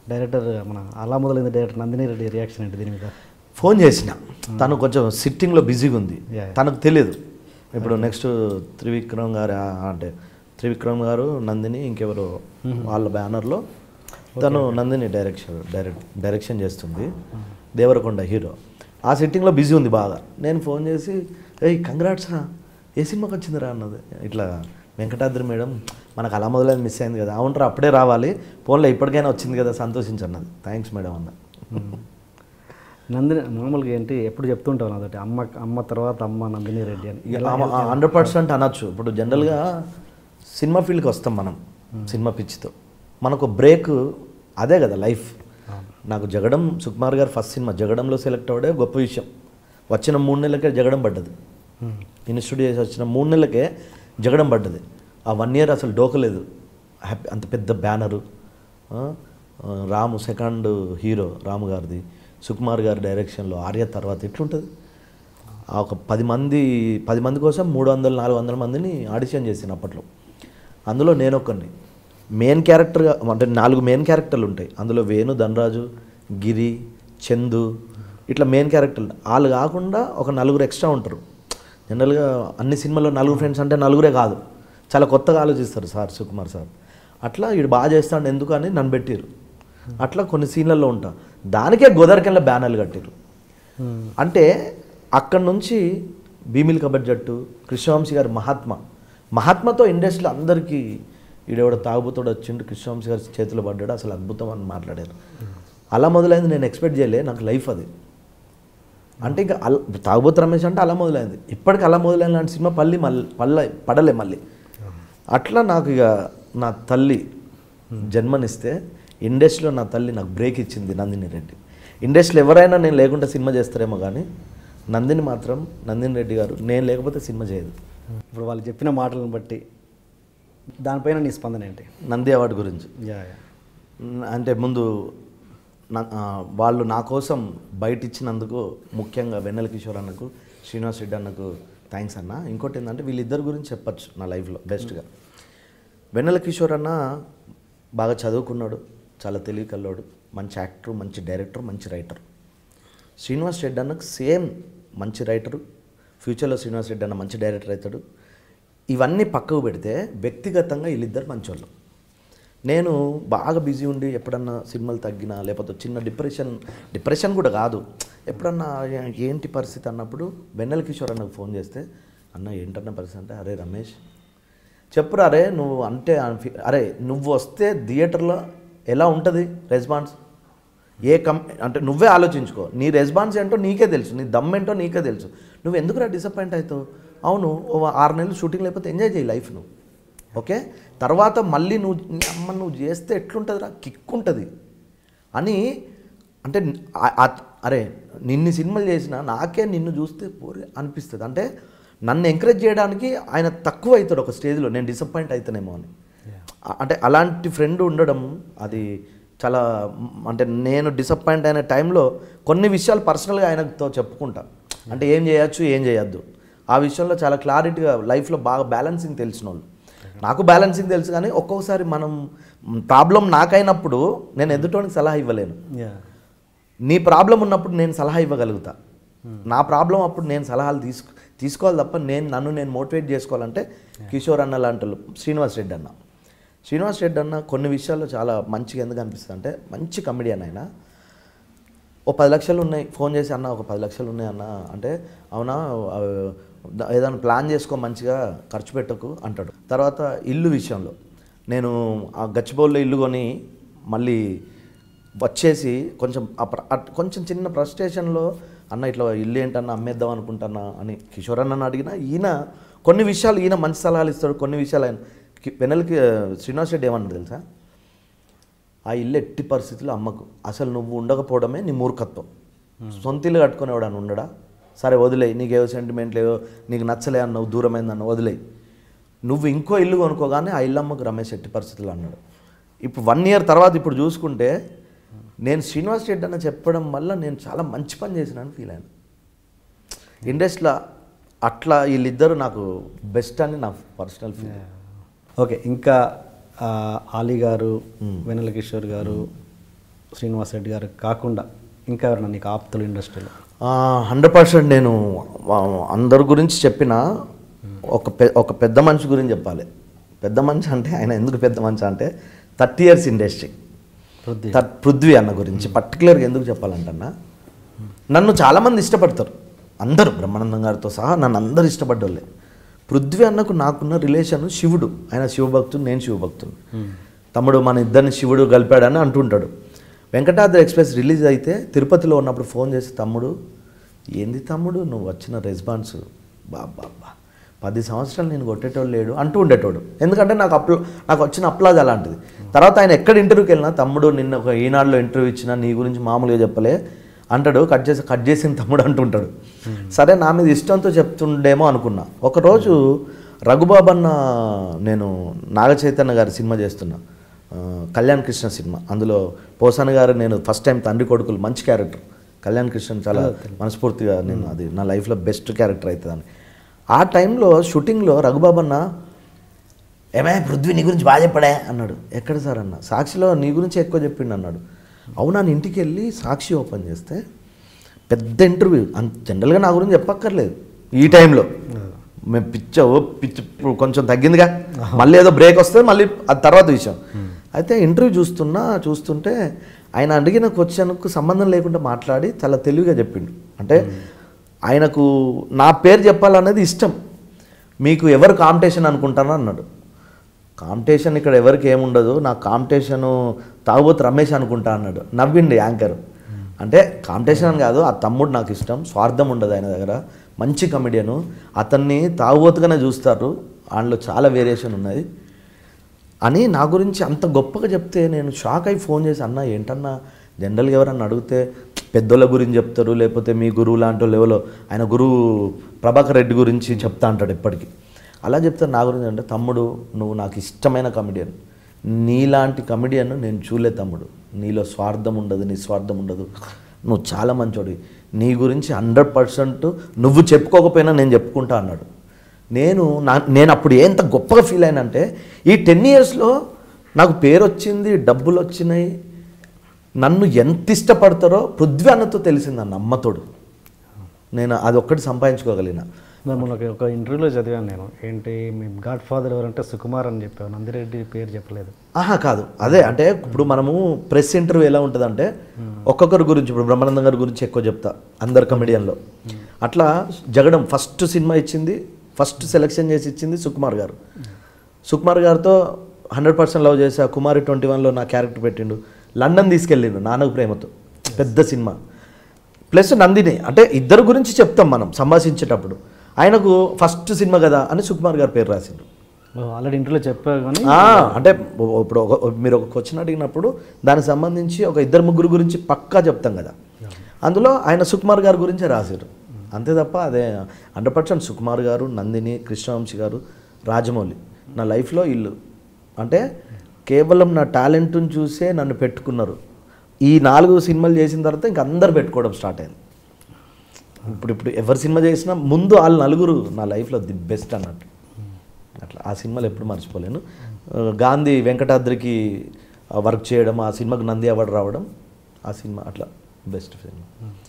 Director మన అలా మొదలైంది డైరెక్టర్ నందిని రెడ్డి రియాక్షన్ ఏంటి దీని మీద ఫోన్ చేసిన తను కొంచెం సిట్టింగ్లో బిజీగా ఉంది Yeah. తనకు తెలియదు ఇప్పుడు నెక్స్ట్ త్రివిక్రమ్ గారు ఆ, అంటే త్రివిక్రమ్ గారు నందిని ఇంకెవరు వాళ్ళ బ్యానర్లో తను నందిని డైరెక్షన్ డైరెక్ట్ డైరెక్షన్ చేస్తుంది దేవరకొండ హీరో ఆ సిట్టింగ్లో బిజీ ఉంది బాగా నేను ఫోన్ చేసి ఏయ్ కంగ్రాట్స్ రా ఏ సినిమాకి వచ్చిందిరా అన్నది ఇట్లా వెంకటాద్రి మేడం మనకు అలా మొదలైంది మిస్ అయింది కదా అవునరా అప్పుడే రావాలి ఫోన్లో ఇప్పటికైనా వచ్చింది కదా సంతోషించన్నది థ్యాంక్స్ మేడం అన్న నందిని మామూలుగా ఏంటి ఎప్పుడు చెప్తుంటావు నాతోటి అమ్మ అమ్మ తర్వాత అమ్మ నందిని రెడ్డి అని ఎలా హండ్రెడ్ పర్సెంట్ అనొచ్చు ఇప్పుడు జనరల్గా సినిమా ఫీల్డ్కి వస్తాం మనం సినిమా పిచ్చితో మనకు బ్రేక్ అదే కదా లైఫ్ నాకు జగడం సుకుమార్ గారు ఫస్ట్ సినిమా జగడంలో సెలెక్ట్ అవ్వడే గొప్ప విషయం వచ్చిన మూడు నెలలకే జగడం పడ్డది Hmm. ఇన్స్టిట్యూట్ చేసి వచ్చిన మూడు నెలలకే జగడం పడ్డది ఆ వన్ ఇయర్ అసలు డోకలేదు హ్యాపీ అంత పెద్ద బ్యానరు ఆ, ఆ, రాము సెకండ్ హీరో రాము గారిది సుకుమార్ గారి డైరెక్షన్లో ఆర్య తర్వాత ఎట్లుంటుంది ఆ ఒక పది మంది పది మంది కోసం మూడు వందల నాలుగు వందల మందిని ఆడిషన్ చేసిన అప్పట్లో అందులో నేను ఒక్కడిని మెయిన్ క్యారెక్టర్గా అంటే నాలుగు మెయిన్ క్యారెక్టర్లు ఉంటాయి అందులో వేణు ధనరాజు గిరి చందు ఇట్లా మెయిన్ క్యారెక్టర్లు వాళ్ళు కాకుండా ఒక నలుగురు ఎక్స్ట్రా ఉంటారు జనరల్గా అన్ని సినిమాల్లో నలుగురు ఫ్రెండ్స్ అంటే నలుగురే కాదు చాలా కొత్తగా ఆలోచిస్తారు సార్ సుకుమార్ సార్ అట్లా వీడు బాగా చేస్తాడు ఎందుకు అని నన్ను పెట్టారు అట్లా కొన్ని సీన్లలో ఉంటా దానికే గోదావరికెళ్ళ బ్యానర్లు కట్టారు అంటే అక్కడి నుంచి భీమిల్ కబడ్ జట్టు కృష్ణవంశీ గారు మహాత్మ మహాత్మతో ఇండస్ట్రీలో అందరికీ ఈడెవడ తాగుబోతాడు వచ్చిండు కృష్ణవంశీ గారి చేతిలో పడ్డాడు అసలు అద్భుతం అని మాట్లాడారు అలా మొదలైంది నేను ఎక్స్పెక్ట్ చేయలే నాకు లైఫ్ అది అంటే ఇంకా అల తాగుబోతు రమేష్ అంటే అలా మొదలైంది ఇప్పటికి అలా మొదలైన లాంటి సినిమా పల్లి మళ్ళీ పల్ల పడలే మళ్ళీ అట్లా నాకు ఇక నా తల్లి జన్మనిస్తే ఇండస్ట్రీలో నా తల్లి నాకు బ్రేక్ ఇచ్చింది నందిని రెడ్డి ఇండస్ట్రీలో ఎవరైనా నేను లేకుండా సినిమా చేస్తారేమో కానీ నందిని మాత్రం నందిని రెడ్డి గారు నేను లేకపోతే సినిమా చేయదు ఇప్పుడు వాళ్ళు చెప్పిన మాటలను బట్టి దానిపైన నీ స్పందన ఏంటి నంది అవార్డు గురించి యా యా న- అంటే ముందు నా- ఆ, వాళ్ళు నా కోసం బయట ఇచ్చినందుకు ముఖ్యంగా వెన్నెల కిషోర్ అన్నకు శ్రీనివాస్ రెడ్డి అన్నకు థ్యాంక్స్ అన్న ఇంకోటి ఏంటంటే వీళ్ళిద్దరి గురించి చెప్పచ్చు నా లైఫ్లో బెస్ట్గా వెన్నెల కిషోర్ అన్న బాగా చదువుకున్నాడు చాలా తెలివి కల్లోడు మంచి యాక్టర్ మంచి డైరెక్టర్ మంచి రైటర్ శ్రీనివాస్ రెడ్డి అన్నకు సేమ్ మంచి రైటరు ఫ్యూచర్లో శ్రీనివాస్ రెడ్డి అన్న మంచి డైరెక్టర్ అవుతాడు ఇవన్నీ పక్కకు పెడితే వ్యక్తిగతంగా వీళ్ళిద్దరు మంచోళ్ళు నేను బాగా బిజీ ఉండి ఎప్పుడన్నా సినిమాలు తగ్గినా లేకపోతే చిన్న డిప్రెషన్ డిప్రెషన్ కూడా కాదు ఎప్పుడన్నా ఏ- ఏంటి పరిస్థితి అన్నప్పుడు వెన్నెల కిషోర్ అన్నకు ఫోన్ చేస్తే అన్న ఏంటన్న పరిస్థితి అంటే అరే రమేష్ చెప్పురా అరే నువ్వు అంటే అనిపి- అరే నువ్వు వస్తే థియేటర్లో ఎలా ఉంటుంది రెస్పాన్స్ ఏ కం అంటే నువ్వే ఆలోచించుకో నీ రెస్పాన్స్ ఏంటో నీకే తెలుసు నీ దమ్ ఏంటో నీకే తెలుసు నువ్వు ఎందుకురా డిసప్పాయింట్ అవుతావు అవును ఓ ఆరు నెలలు షూటింగ్ లేకపోతే ఎంజాయ్ చేయి లైఫ్ నువ్వు ఓకే తర్వాత మళ్ళీ నువ్వు నీ అమ్మ నువ్వు చేస్తే ఎట్లుంటుందిరా కిక్ ఉంటుంది అని అంటే ఆ- ఆ- అరే నిన్ని సినిమాలు చేసినా నాకే నిన్ను చూస్తే పోరే అనిపిస్తుంది అంటే నన్ను ఎంకరేజ్ చేయడానికి ఆయన తక్కువ అవుతాడు ఒక స్టేజ్లో నేను డిసప్పాయింట్ అవుతానేమో అని ఆ- అంటే అలాంటి ఫ్రెండ్ ఉండడం అది చాలా మ్, అంటే నేను డిసప్పాయింట్ అయిన టైంలో కొన్ని విషయాలు పర్సనల్గా ఆయనతో చెప్పుకుంటా అంటే ఏం చేయొచ్చు ఏం చేయొద్దు ఆ విషయంలో చాలా క్లారిటీగా లైఫ్లో బాగా బ్యాలెన్సింగ్ తెలిసిన వాళ్ళు నాకు బ్యాలెన్సింగ్ తెలుసు కానీ ఒక్కొక్కసారి మనం ప్రాబ్లం నాకైనప్పుడు నేను ఎదుటోనికి సలహా ఇవ్వలేను యా నీ ప్రాబ్లం ఉన్నప్పుడు నేను సలహా ఇవ్వగలుగుతా నా ప్రాబ్లం అప్పుడు నేను సలహాలు తీసుకు తీసుకోవాలి తప్ప నేను నన్ను నేను మోటివేట్ చేసుకోవాలంటే కిషోర్ అన్న లాంటి వాళ్ళు, శ్రీనివాస్ రెడ్డి అన్న శ్రీనివాస్ రెడ్డి అన్న కొన్ని విషయాల్లో చాలా మంచిగా ఎందుకు అనిపిస్తుంది అంటే మంచి కమెడియన్ ఆయన ఓ పది లక్షలు ఉన్నాయి ఫోన్ చేసి అన్న ఒక పది లక్షలు ఉన్నాయి అన్న అంటే అవునా ఆ, ద- ఏదైనా ప్లాన్ చేసుకో మంచిగా ఖర్చు పెట్టకు అంటాడు తర్వాత ఇల్లు విషయంలో నేను ఆ గచ్చిబౌల్లో ఇల్లు కొని మళ్ళీ వచ్చేసి కొంచెం ఆ ప్ర- అట్- కొంచెం చిన్న ఫ్రస్ట్రేషన్లో అన్న ఇట్లా ఇల్లు ఏంటన్నా అమ్మేద్దాం అనుకుంటున్నా అని కిషోర్ అన్నని అడిగినా ఈయన కొన్ని విషయాలు ఈయన మంచి సలహాలు ఇస్తాడు కొన్ని విషయాలు ఆయన కి- వెన్నెలకి శ్రీనివాస్ రెడ్డి ఏమన్నాడు తెలుసా ఆ ఇల్లు ఎట్టి పరిస్థితుల్లో అమ్మకు అసలు నువ్వు ఉండకపోవడమే నీ మూర్ఖత్వం సొంత ఇల్లు కట్టుకునేవాడు అని ఉండడా సరే వదిలేయి నీకేవో సెంటిమెంట్ లేవో నీకు నచ్చలే అన్నావు దూరమైందన్న వదిలేయి నువ్వు ఇంకో ఇల్లు కొనుక్కోగానే ఆ ఇల్లు అమ్మకు రమేష్ ఎట్టి పరిస్థితుల్లో అన్నాడు ఇప్పుడు వన్ ఇయర్ తర్వాత ఇప్పుడు చూసుకుంటే నేను శ్రీనివాస్ రెడ్డి అన్న చెప్పడం వల్ల నేను చాలా మంచి పని చేసినాను ఫీల్ అయ్యాను ఇండస్ట్రీలో అట్లా వీళ్ళిద్దరూ నాకు బెస్ట్ అని నా పర్సనల్ ఫీల్ ఓకే ఇంకా ఆ, ఆలీ గారు వెన్నెల కిషోర్ గారు శ్రీనివాస్ రెడ్డి గారు కాకుండా ఇంకా ఎవరైనా నీకు ఆప్తులు ఇండస్ట్రీలో హండ్రెడ్ పర్సెంట్ నేను ఆ, అందరి గురించి చెప్పిన ఒక పె ఒక పెద్ద మనిషి గురించి చెప్పాలి పెద్ద మనిషి అంటే ఆయన ఎందుకు పెద్ద మనిషి అంటే థర్టీ ఇయర్స్ ఇండస్ట్రీ పృథ్వీ థర్- పృథ్వీ అన్న గురించి పర్టికులర్గా ఎందుకు చెప్పాలంటన్నా నన్ను చాలామంది ఇష్టపడతారు అందరూ బ్రహ్మానందం గారితో సహా నన్ను అందరు ఇష్టపడ్డోళ్ళే పృథ్వీ అన్నకు నాకున్న రిలేషన్ శివుడు ఆయన శివభక్తుడు నేను శివభక్తుడు తమ్ముడు మన ఇద్దరిని శివుడు కలిపాడని అంటుంటాడు వెంకటాద్రి ఎక్స్ప్రెస్ రిలీజ్ అయితే తిరుపతిలో ఉన్నప్పుడు ఫోన్ చేసి తమ్ముడు ఏంది తమ్ముడు నువ్వు వచ్చిన రెస్పాన్స్ బాబా బా పది సంవత్సరాలు నేను కొట్టేటోడు లేడు అంటూ ఉండేటోడు ఎందుకంటే నాకు అప్లో నాకు వచ్చిన అప్లాజ్ అలాంటిది తర్వాత ఆయన ఎక్కడ ఇంటర్వ్యూకి వెళ్ళినా తమ్ముడు నిన్న ఒక ఈనాడులో ఇంటర్వ్యూ ఇచ్చినా నీ గురించి మామూలుగా చెప్పలే అంటాడు కట్ చేసి కట్ చేసిన తమ్ముడు అంటుంటాడు సరే నా మీద ఇష్టంతో చెప్తుండేమో అనుకున్నా ఒకరోజు రఘుబాబు అన్న నేను నాగ చైతన్య గారి సినిమా చేస్తున్నా ఆ, కళ్యాణ్ కృష్ణ సినిమా అందులో పోసాన గారు నేను ఫస్ట్ టైం తండ్రి కొడుకులు మంచి క్యారెక్టర్ కళ్యాణ్ కృష్ణ చాలా మనస్ఫూర్తిగా నేను అది నా లైఫ్లో బెస్ట్ క్యారెక్టర్ అవుతుందని ఆ టైంలో షూటింగ్లో రఘుబాబన్న ఏమే పృథ్వీ నీ గురించి బాగా చెప్పడే అన్నాడు ఎక్కడ సార్ అన్న సాక్షిలో నీ గురించి ఎక్కువ చెప్పిండు అన్నాడు అవునా నేను ఇంటికి వెళ్ళి సాక్షి ఓపెన్ చేస్తే పెద్ద ఇంటర్వ్యూ అంత జనరల్గా నా గురించి చెప్పక్కర్లేదు ఈ టైంలో మేము పిచ్చ ఓ పిచ్చ ఇప్పుడు కొంచెం తగ్గిందిగా మళ్ళీ ఏదో బ్రేక్ వస్తే మళ్ళీ అది తర్వాత విషయం అయితే ఇంటర్వ్యూ చూస్తున్నా చూస్తుంటే ఆయన అడిగిన క్వశ్చన్కు సంబంధం లేకుండా మాట్లాడి చాలా తెలివిగా చెప్పిండు అంటే ఆయనకు నా పేరు చెప్పాలనేది ఇష్టం మీకు ఎవరు కాంపిటీషన్ అనుకుంటానో అన్నాడు కాంపిటీషన్ ఇక్కడ ఎవరికి ఏముండదు నా కాంపిటీషను తాగుబోతు రమేష్ అనుకుంటా అన్నాడు నవ్విండి యాంకర్ అంటే కాంపిటీషన్ అని కాదు ఆ తమ్ముడు నాకు ఇష్టం స్వార్థం ఉండదు ఆయన దగ్గర మంచి కమెడియను అతన్ని తాగుబోతుగానే చూస్తారు దాంట్లో చాలా వేరియేషన్ ఉన్నది అని నా గురించి అంత గొప్పగా చెప్తే నేను షాక్ అయి ఫోన్ చేసి అన్న ఏంటన్నా జనరల్గా ఎవరన్నా అడిగితే పెద్దోళ్ళ గురించి చెప్తారు లేకపోతే మీ గురువు లాంటి వాళ్ళు ఎవరో ఆయన గురువు ప్రభాకర్ రెడ్డి గురించి చెప్తా అంటాడు ఎప్పటికీ అలా చెప్తారు నా గురించి అంటే తమ్ముడు నువ్వు నాకు ఇష్టమైన కమెడియన్ నీలాంటి కమెడియన్ నేను చూలే తమ్ముడు నీలో స్వార్థం ఉండదు నీ స్వార్థం ఉండదు నువ్వు చాలా మంచోడివి నీ గురించి హండ్రెడ్ పర్సెంట్ నువ్వు చెప్పుకోకపోయినా నేను చెప్పుకుంటా అన్నాడు నేను నా నేను అప్పుడు ఎంత గొప్పగా ఫీల్ అయినంటే ఈ టెన్ ఇయర్స్లో నాకు పేరు వచ్చింది డబ్బులు వచ్చినాయి నన్ను ఎంత ఇష్టపడతారో పృథ్వీ అన్నతో తెలిసింది అన్న అమ్మతోడు నేను అది ఒక్కటి సంపాదించుకోగలిగిన మిమ్మల్ని ఒక- ఒక ఇంటర్వ్యూలో చదివాను నేను ఏంటి మీ గాడ్ ఫాదర్ ఎవరంటే సుకుమార్ అని చెప్పావు నందిరెడ్డి పేరు చెప్పలేదు ఆహా కాదు అదే అంటే ఇప్పుడు మనము ప్రెస్ ఇంటర్వ్యూ ఎలా ఉంటుందంటే ఒక్కొక్కరి గురించి ఇప్పుడు బ్రహ్మానందం గారి గురించి ఎక్కువ చెప్తా అందరు కమెడియన్లో అట్లా జగడం ఫస్ట్ సినిమా ఇచ్చింది ఫస్ట్ సెలెక్షన్ చేసి ఇచ్చింది సుకుమార్ గారు సుకుమార్ గారితో హండ్రెడ్ పర్సెంట్ లవ్ చేసా కుమారి ట్వంటీ వన్లో నా క్యారెక్టర్ పెట్టిండు లండన్ తీసుకెళ్ళిండు నాన్నకు ప్రేమతో పెద్ద సినిమా ప్లస్ నందిని అంటే ఇద్దరు గురించి చెప్తాం మనం సంభాషించేటప్పుడు ఆయనకు ఫస్ట్ సినిమా కదా అని సుకుమార్ గారు పేరు రాసిండు ఆల్రెడీ ఇంటర్వ్యూలో చెప్పావు కానీ ఆ, అంటే ఇప్పుడు ఒక మీరు ఒక క్వశ్చన్ అడిగినప్పుడు దానికి సంబంధించి ఒక ఇద్దరు ముగ్గురు గురించి పక్కా చెప్తాం కదా అందులో ఆయన సుకుమార్ గారి గురించే రాశారు అంతే తప్ప అదే హండ్రెడ్ పర్సెంట్ సుకుమార్ గారు నందిని కృష్ణవంశీ గారు రాజమౌళి నా లైఫ్లో ఇల్లు అంటే కేవలం నా టాలెంట్ని చూసే నన్ను పెట్టుకున్నారు ఈ నాలుగు సినిమాలు చేసిన తర్వాత ఇంక అందరు పెట్టుకోవడం స్టార్ట్ అయింది ఇప్పుడు ఇప్పుడు ఎవరి సినిమా చేసినా ముందు వాళ్ళు నలుగురు నా లైఫ్లో ది బెస్ట్ అన్నట్టు అట్లా ఆ సినిమాలు ఎప్పుడు మర్చిపోలేను ఆ, గాంధీ వెంకటాద్రికి వర్క్ చేయడం ఆ సినిమాకు నంది అవార్డు రావడం ఆ సినిమా అట్లా బెస్ట్ సినిమా